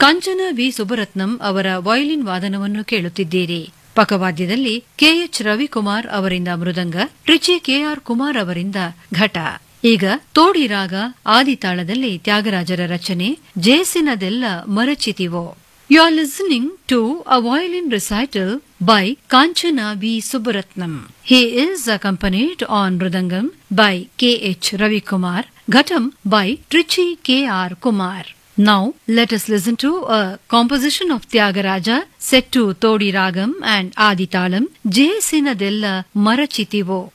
ಕಾಂಚನ V ಸುಬ್ಬರತ್ನಂ ಅವರ violin ವಾದನವನ್ನು ಕೇಳುತ್ತಿದ್ದೀರಿ ಪಕವಾದ್ಯದಲ್ಲಿ K H Ravikumar ಅವರಿಂದ ಮೃದಂಗ ಟ್ರಿಚಿ ಕೆಆರ್ ಕುಮಾರ್ ಅವರಿಂದ ಘಟ ಈಗ ತೋಡಿ ರಾಗ ಆದಿತಾಳದಲ್ಲಿ ತ್ಯಾಗರಾಜರ ರಚನೆ ಜೇಸಿನದೆಲ್ಲ ಮರಚಿತಿವೋ you are listening to a violin recital by Kanchana V. Subbaratnam. He is accompanied on Mridangam by K. H. Ravikumar, Ghatam by Trichy K. R. Kumar. Now let us listen to a composition of Tyagaraja set to Todi Ragam and Aditalam, J. Sinadella Marachitivo.